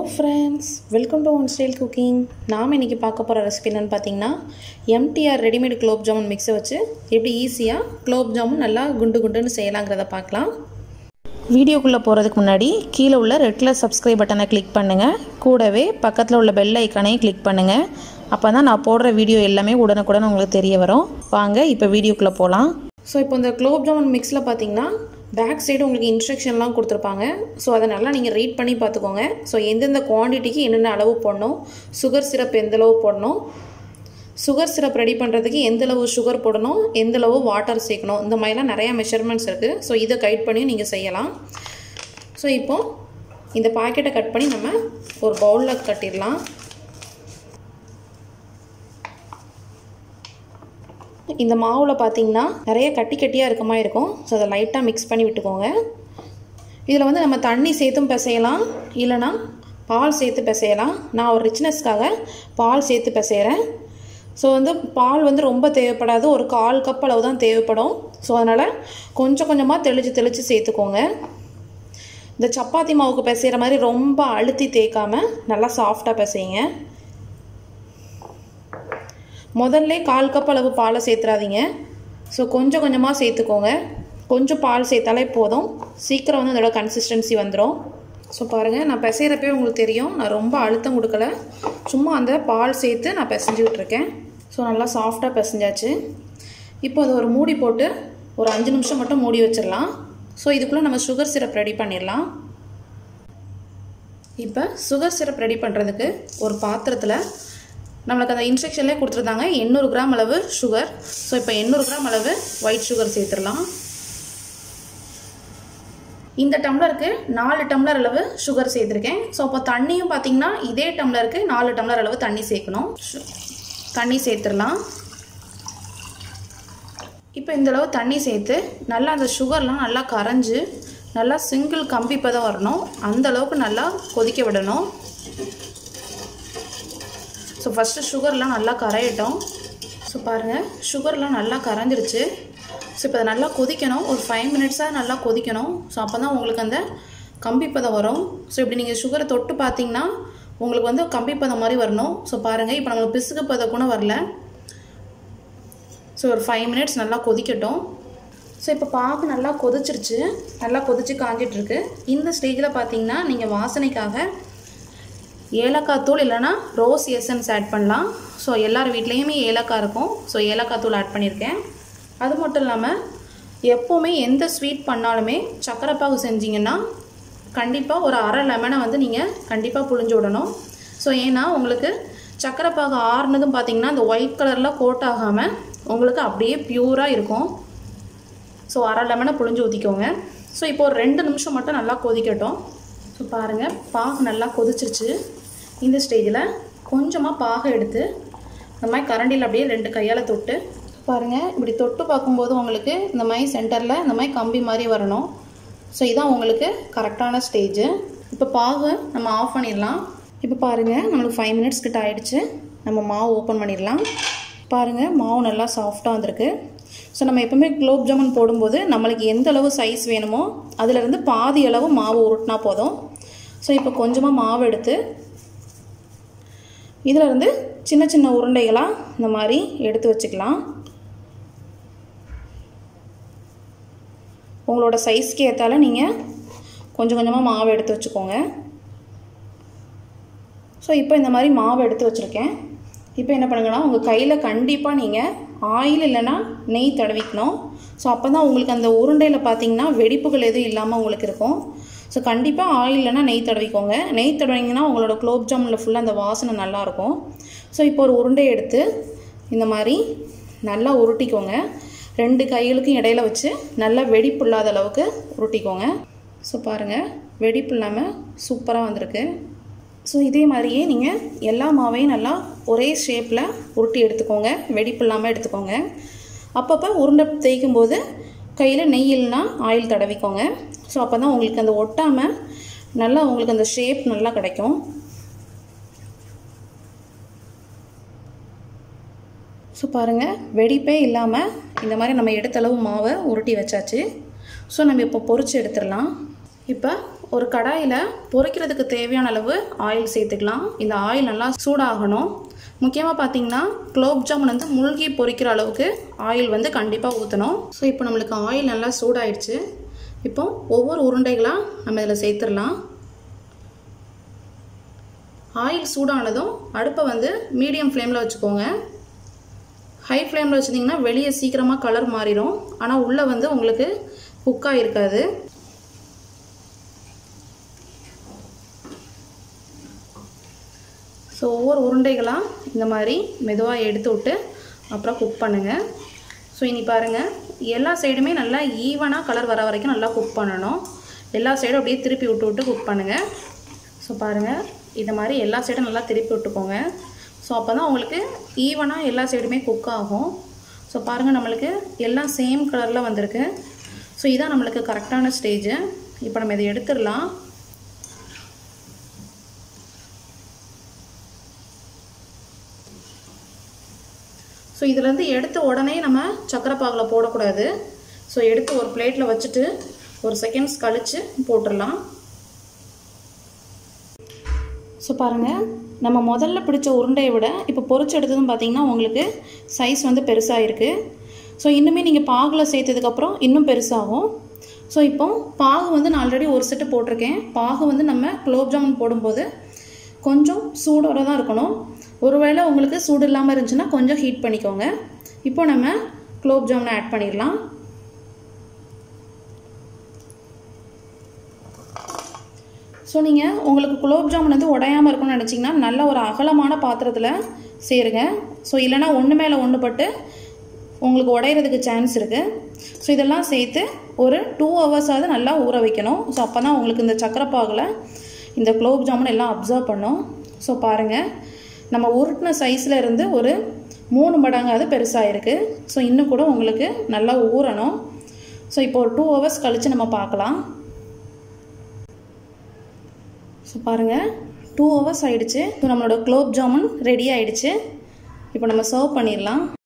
hello friends welcome to one style cooking நாம் இன்றைக்கி பார்க்க போகிற ரெசிபி என்னென்னு பார்த்தீங்கன்னா எம்டிஆர் ரெடிமேட் குலோப் ஜாமுன் மிக்ஸை வச்சு எப்படி ஈஸியாக குலோப் ஜாமுன் நல்லா குண்டு குண்டுன்னு செய்யலாங்கிறத பார்க்கலாம் வீடியோக்குள்ளே போகிறதுக்கு முன்னாடி கீழே உள்ள ரெட் கலர் சப்ஸ்கிரைப் பட்டனை கிளிக் பண்ணுங்கள் கூடவே பக்கத்தில் உள்ள பெல் ஐக்கானையும் கிளிக் பண்ணுங்கள் அப்போ தான் நான் போடுற வீடியோ எல்லாமே உடனுக்குடன் உங்களுக்கு தெரிய வரும் வாங்க இப்போ வீடியோக்குள்ளே போகலாம் ஸோ இப்போ இந்த குலோப் ஜாமுன் மிக்ஸில் பார்த்தீங்கன்னா பேக் சைடு உங்களுக்கு இன்ஸ்ட்ரக்ஷன்லாம் கொடுத்துருப்பாங்க ஸோ அதை நல்லா நீங்கள் ரீட் பண்ணி பார்த்துக்கோங்க ஸோ எந்தெந்த குவான்டிட்டிக்கு என்னென்ன அளவு போடணும் சுகர் சிரப் எந்த அளவு போடணும் சுகர் சிரப் ரெடி பண்ணுறதுக்கு எந்த அளவு சுகர் போடணும் எந்த அளவு வாட்டர் சேர்க்கணும் இந்த மாதிரிலாம் நிறையா மெஷர்மெண்ட்ஸ் இருக்குது ஸோ இதை கைட் பண்ணி நீங்கள் செய்யலாம் ஸோ இப்போது இந்த பாக்கெட்டை கட் பண்ணி நம்ம ஒரு பவுலில் கட்டிடலாம் இந்த மாவில் பார்த்தீங்கன்னா நிறைய கட்டி கட்டியாக இருக்க மாதிரி இருக்கும் ஸோ அதை லைட்டாக மிக்ஸ் பண்ணி விட்டுக்கோங்க இதில் வந்து நம்ம தண்ணி சேர்த்தும் பிசையலாம் இல்லைனா பால் சேர்த்து பிசையலாம் நான் ஒரு ரிச்னஸ்க்காக பால் சேர்த்து பிசைகிறேன் ஸோ வந்து பால் வந்து ரொம்ப தேவைப்படாது ஒரு கால் கப் அளவு தான் தேவைப்படும் ஸோ அதனால் கொஞ்சம் கொஞ்சமாக தெளித்து தெளித்து சேர்த்துக்கோங்க இந்த சப்பாத்தி மாவுக்கு பிசைகிற மாதிரி ரொம்ப அழுத்தி தேய்க்காமல் நல்லா சாஃப்டாக பிசையுங்க முதல்ல கால் கப் அளவு பாலை சேர்த்துறாதீங்க ஸோ கொஞ்சம் கொஞ்சமாக சேர்த்துக்கோங்க கொஞ்சம் பால் சேர்த்தாலே போதும் சீக்கிரம் வந்து அதோட கன்சிஸ்டன்சி வந்துடும் ஸோ பாருங்கள் நான் பிசைகிறப்பே உங்களுக்கு தெரியும் நான் ரொம்ப அழுத்தம் கொடுக்கல சும்மா அந்த பால் சேர்த்து நான் பிசைஞ்சு விட்ருக்கேன் ஸோ நல்லா சாஃப்டாக பிசைஞ்சாச்சு இப்போ அதை ஒரு மூடி போட்டு ஒரு அஞ்சு நிமிஷம் மட்டும் மூடி வச்சிடலாம் ஸோ இதுக்குள்ளே நம்ம சுகர் சிரப் ரெடி பண்ணிடலாம் இப்போ சுகர் சிரப் ரெடி பண்ணுறதுக்கு ஒரு பாத்திரத்தில் நம்மளுக்கு அந்த இன்ஸ்ட்ரக்ஷன்லேயே கொடுத்துருந்தாங்க எண்ணூறு கிராம் அளவு சுகர் ஸோ இப்போ எண்ணூறு கிராம் அளவு ஒயிட் சுகர் சேர்த்துடலாம் இந்த டம்ளருக்கு நாலு டம்ளர் அளவு சுகர் சேர்த்துருக்கேன் ஸோ அப்போ தண்ணியும் பார்த்தீங்கன்னா இதே டம்ளருக்கு நாலு டம்ளர் அளவு தண்ணி சேர்க்கணும் தண்ணி சேர்த்துடலாம் இப்போ இந்த அளவு தண்ணி சேர்த்து நல்லா அந்த சுகர்லாம் நல்லா கரைஞ்சி நல்லா சிங்கிள் கம்பி பதம் வரணும் அந்த அளவுக்கு நல்லா கொதிக்க விடணும் ஸோ ஃபஸ்ட்டு சுகர்லாம் நல்லா கரையட்டும் ஸோ பாருங்கள் சுகர்லாம் நல்லா கரைஞ்சிருச்சு ஸோ இப்போ அதை நல்லா கொதிக்கணும் ஒரு ஃபைவ் மினிட்ஸாக நல்லா கொதிக்கணும் ஸோ அப்போ தான் உங்களுக்கு அந்த கம்பிப்பதம் வரும் ஸோ இப்படி நீங்கள் சுகரை தொட்டு பார்த்தீங்கன்னா உங்களுக்கு வந்து கம்பிப்பதம் மாதிரி வரணும் ஸோ பாருங்கள் இப்போ நம்மளுக்கு பிசுக்கு பதம் கூட வரல ஸோ ஒரு ஃபைவ் மினிட்ஸ் நல்லா கொதிக்கட்டும் ஸோ இப்போ பாகு நல்லா கொதிச்சிருச்சு நல்லா கொதிச்சு காஞ்சிட்ருக்கு இந்த ஸ்டேஜில் பார்த்தீங்கன்னா நீங்கள் வாசனைக்காக ஏலக்காய் தூள் இல்லைனா ரோஸ் எசன்ஸ் ஆட் பண்ணலாம் ஸோ எல்லார் வீட்லேயுமே ஏலக்காய் இருக்கும் ஸோ ஏலக்காய் தூள் ஆட் பண்ணியிருக்கேன் அது மட்டும் இல்லாமல் எப்போவுமே எந்த ஸ்வீட் பண்ணாலுமே சக்கரை பாகு செஞ்சிங்கன்னா கண்டிப்பாக ஒரு அரை லெமனை வந்து நீங்கள் கண்டிப்பாக புழிஞ்சு விடணும் ஸோ ஏன்னா உங்களுக்கு சக்கரை பாகு ஆறுனதும் பார்த்தீங்கன்னா அந்த ஒயிட் கலரில் கோட் ஆகாமல் உங்களுக்கு அப்படியே ப்யூராக இருக்கும் ஸோ அரை லெமனை புழிஞ்சு ஊற்றிக்கோங்க ஸோ இப்போ ஒரு ரெண்டு நிமிஷம் மட்டும் நல்லா கொதிக்கட்டும் ஸோ பாருங்கள் பாகு நல்லா கொதிச்சிருச்சு இந்த ஸ்டேஜில் கொஞ்சமாக பாகை எடுத்து இந்த மாதிரி கரண்டியில் அப்படியே ரெண்டு கையால் தொட்டு பாருங்கள் இப்படி தொட்டு பார்க்கும்போது உங்களுக்கு இந்த மாதிரி சென்டரில் இந்த மாதிரி கம்பி மாதிரி வரணும் ஸோ இதான் உங்களுக்கு கரெக்டான ஸ்டேஜு இப்போ பாகு நம்ம ஆஃப் பண்ணிடலாம் இப்போ பாருங்கள் நம்மளுக்கு ஃபைவ் மினிட்ஸ் கிட்ட ஆகிடுச்சு நம்ம மாவு ஓப்பன் பண்ணிடலாம் பாருங்கள் மாவு நல்லா சாஃப்டாக வந்திருக்கு ஸோ நம்ம எப்போவுமே குலோப் ஜாமுன் போடும்போது நம்மளுக்கு எந்த அளவு சைஸ் வேணுமோ அதிலிருந்து பாதி அளவு மாவு உருட்டினா போதும் ஸோ இப்போ கொஞ்சமாக மாவு எடுத்து இதில் இருந்து சின்ன சின்ன உருண்டைகளாக இந்த மாதிரி எடுத்து வச்சுக்கலாம் உங்களோட சைஸ்க்கு ஏற்றால நீங்கள் கொஞ்சம் கொஞ்சமாக மாவு எடுத்து வச்சுக்கோங்க ஸோ இப்போ இந்த மாதிரி மாவு எடுத்து வச்சுருக்கேன் இப்போ என்ன பண்ணுங்கன்னா உங்கள் கையில் கண்டிப்பாக நீங்கள் ஆயில் இல்லைன்னா நெய் தடவிக்கணும் ஸோ அப்போ தான் உங்களுக்கு அந்த உருண்டையில் பார்த்தீங்கன்னா வெடிப்புகள் எதுவும் இல்லாமல் உங்களுக்கு இருக்கும் ஸோ கண்டிப்பாக ஆயில் இல்லைனா நெய் தடவிக்கோங்க நெய் தடவிங்கன்னா உங்களோட குலோப் ஜாமுனில் ஃபுல்லாக அந்த வாசனை நல்லாயிருக்கும் ஸோ இப்போ ஒரு உருண்டை எடுத்து இந்த மாதிரி நல்லா உருட்டிக்கோங்க ரெண்டு கைகளுக்கும் இடையில வச்சு நல்லா வெடிப்பு இல்லாத அளவுக்கு உருட்டிக்கோங்க ஸோ பாருங்கள் வெடிப்பு இல்லாமல் சூப்பராக வந்திருக்கு ஸோ இதே மாதிரியே நீங்கள் எல்லா மாவையும் நல்லா ஒரே ஷேப்பில் உருட்டி எடுத்துக்கோங்க வெடிப்பு இல்லாமல் எடுத்துக்கோங்க அப்பப்போ உருண்டை தேய்க்கும் போது கையில் நெய் இல்லைனா ஆயில் தடவிக்கோங்க ஸோ அப்போ தான் உங்களுக்கு அந்த ஒட்டாமல் நல்லா உங்களுக்கு அந்த ஷேப் நல்லா கிடைக்கும் ஸோ பாருங்கள் வெடிப்பே இல்லாமல் இந்த மாதிரி நம்ம எடுத்த அளவு மாவை உருட்டி வச்சாச்சு ஸோ நம்ம இப்போ பொரிச்சு எடுத்துடலாம் இப்போ ஒரு கடாயில் பொரிக்கிறதுக்கு தேவையான அளவு ஆயில் சேர்த்துக்கலாம் இந்த ஆயில் நல்லா சூடாகணும் முக்கியமாக பார்த்தீங்கன்னா குலோப் ஜாமுன் வந்து மூழ்கி பொரிக்கிற அளவுக்கு ஆயில் வந்து கண்டிப்பாக ஊற்றணும் ஸோ இப்போ நம்மளுக்கு ஆயில் நல்லா சூடாயிடுச்சு இப்போ ஒவ்வொரு உருண்டைகளாக நம்ம இதில் சேர்த்துடலாம் ஆயில் சூடானதும் அடுப்பை வந்து மீடியம் ஃப்ளேமில் வச்சுக்கோங்க ஹை ஃப்ளேமில் வச்சுருந்தீங்கன்னா வெளியே சீக்கிரமாக கலர் மாறிடும் ஆனால் உள்ளே வந்து உங்களுக்கு குக்காக இருக்காது ஸோ ஒவ்வொரு உருண்டைகளாக இந்த மாதிரி மெதுவாக எடுத்து விட்டு அப்புறம் குக் பண்ணுங்கள் ஸோ இனி பாருங்கள் எல்லா சைடுமே நல்லா ஈவனாக கலர் வர வரைக்கும் நல்லா குக் பண்ணணும் எல்லா சைடும் அப்படியே திருப்பி விட்டு விட்டு குக் பண்ணுங்கள் ஸோ பாருங்கள் இந்த மாதிரி எல்லா சைடும் நல்லா திருப்பி விட்டுக்கோங்க ஸோ அப்போ தான் உங்களுக்கு ஈவனாக எல்லா சைடுமே குக் ஆகும் ஸோ பாருங்கள் நம்மளுக்கு எல்லாம் சேம் கலரில் வந்திருக்கு ஸோ இதான் நம்மளுக்கு கரெக்டான ஸ்டேஜு இப்போ நம்ம இதை எடுத்துடலாம் ஸோ இதுலேருந்து எடுத்த உடனே நம்ம சக்கரை பாகில் போடக்கூடாது ஸோ எடுத்து ஒரு பிளேட்டில் வச்சுட்டு ஒரு செகண்ட்ஸ் கழித்து போட்டுடலாம் ஸோ பாருங்கள் நம்ம முதல்ல பிடிச்ச உருண்டையை விட இப்போ பொரிச்சு எடுத்ததும் பார்த்தீங்கன்னா உங்களுக்கு சைஸ் வந்து பெருசாக இருக்குது ஸோ இன்னுமே நீங்கள் பாகில் சேர்த்ததுக்கப்புறம் இன்னும் பெருசாகும் ஸோ இப்போ பாகு வந்து நான் ஆல்ரெடி ஒரு செட்டு போட்டிருக்கேன் பாகு வந்து நம்ம குலோப் ஜாமுன் போடும்போது கொஞ்சம் சூடோட தான் இருக்கணும் ஒருவேளை உங்களுக்கு சூடு இல்லாமல் இருந்துச்சுன்னா கொஞ்சம் ஹீட் பண்ணிக்கோங்க இப்போ நம்ம குலோப் ஜாமுன் ஆட் பண்ணிடலாம் ஸோ நீங்கள் உங்களுக்கு குலோப் ஜாமுன் வந்து உடையாமல் இருக்கும்னு நினச்சிங்கன்னா நல்ல ஒரு அகலமான பாத்திரத்தில் சேருங்க ஸோ இல்லைனா ஒன்று மேலே ஒன்று பட்டு உங்களுக்கு உடையிறதுக்கு சான்ஸ் இருக்குது ஸோ இதெல்லாம் சேர்த்து ஒரு டூ ஹவர்ஸாவது நல்லா ஊற வைக்கணும் ஸோ அப்போ தான் உங்களுக்கு இந்த சக்கரைப்பாகில் இந்த குலோப் ஜாமுன் எல்லாம் அப்சர்வ் பண்ணும் ஸோ பாருங்கள் நம்ம உருட்டின சைஸில் இருந்து ஒரு மூணு மடங்காவது பெருசாக இருக்குது ஸோ இன்னும் கூட உங்களுக்கு நல்லா ஊறணும் ஸோ இப்போ ஒரு டூ ஹவர்ஸ் கழித்து நம்ம பார்க்கலாம் ஸோ பாருங்கள் டூ ஹவர்ஸ் ஆகிடுச்சு ஸோ நம்மளோட குலோப் ஜாமுன் ரெடி ஆகிடுச்சு இப்போ நம்ம சர்வ் பண்ணிடலாம்